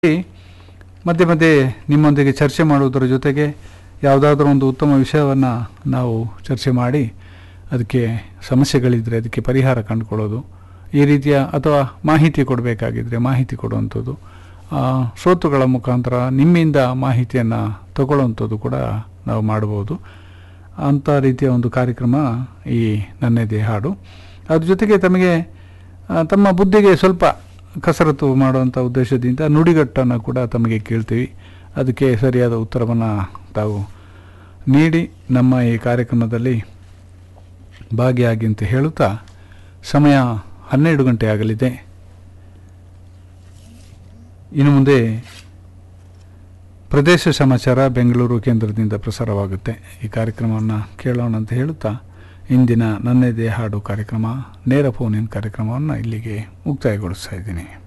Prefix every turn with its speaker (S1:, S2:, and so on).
S1: ಮಧ್ಯೆ ಮಧ್ಯೆ ನಿಮ್ಮೊಂದಿಗೆ ಚರ್ಚೆ ಮಾಡುವುದರ ಜೊತೆಗೆ ಯಾವುದಾದ್ರೂ ಒಂದು ಉತ್ತಮ ವಿಷಯವನ್ನು ನಾವು ಚರ್ಚೆ ಮಾಡಿ ಅದಕ್ಕೆ ಸಮಸ್ಯೆಗಳಿದ್ದರೆ ಅದಕ್ಕೆ ಪರಿಹಾರ ಕಂಡುಕೊಳ್ಳೋದು ಈ ರೀತಿಯ ಅಥವಾ ಮಾಹಿತಿ ಕೊಡಬೇಕಾಗಿದ್ದರೆ ಮಾಹಿತಿ ಕೊಡುವಂಥದ್ದು ಆ, ಶ್ರೋತೃಗಳ ಮುಖಾಂತರ ನಿಮ್ಮಿಂದ ಮಾಹಿತಿಯನ್ನು ತಗೊಳ್ಳುವಂಥದ್ದು ಕೂಡ ನಾವು ಮಾಡ್ಬೋದು ಅಂಥ ರೀತಿಯ ಒಂದು ಕಾರ್ಯಕ್ರಮ ಈ ನನ್ನದೇ ಹಾಡು ಅದ್ರ ಜೊತೆಗೆ ತಮಗೆ ಆ, ತಮ್ಮ ಬುದ್ಧಿಗೆ ಸ್ವಲ್ಪ ಕಸರತ್ತು ಮಾಡುವಂಥ ಉದ್ದೇಶದಿಂದ ನುಡಿಗಟ್ಟನ್ನು ಕೂಡ ತಮಗೆ ಕೇಳ್ತೀವಿ ಅದಕ್ಕೆ ಸರಿಯಾದ ಉತ್ತರವನ್ನು ತಾವು ನೀಡಿ ನಮ್ಮ ಈ ಕಾರ್ಯಕ್ರಮದಲ್ಲಿ ಭಾಗಿಯಾಗಿ ಅಂತ ಹೇಳುತ್ತಾ ಸಮಯ ಹನ್ನೆರಡು ಗಂಟೆ ಆಗಲಿದೆ ಇನ್ನು ಮುಂದೆ ಪ್ರದೇಶ ಸಮಾಚಾರ ಬೆಂಗಳೂರು ಕೇಂದ್ರದಿಂದ ಪ್ರಸಾರವಾಗುತ್ತೆ ಈ ಕಾರ್ಯಕ್ರಮವನ್ನು ಕೇಳೋಣ ಅಂತ ಹೇಳುತ್ತಾ ಇಂದಿನ ನನ್ನದೇ ಹಾಡು ಕಾರ್ಯಕ್ರಮ ನೇರ ಫೋನ್ ಇನ್ ಕಾರ್ಯಕ್ರಮವನ್ನು ಇಲ್ಲಿಗೆ ಮುಕ್ತಾಯಗೊಳಿಸ್ತಾ ಇದ್ದೀನಿ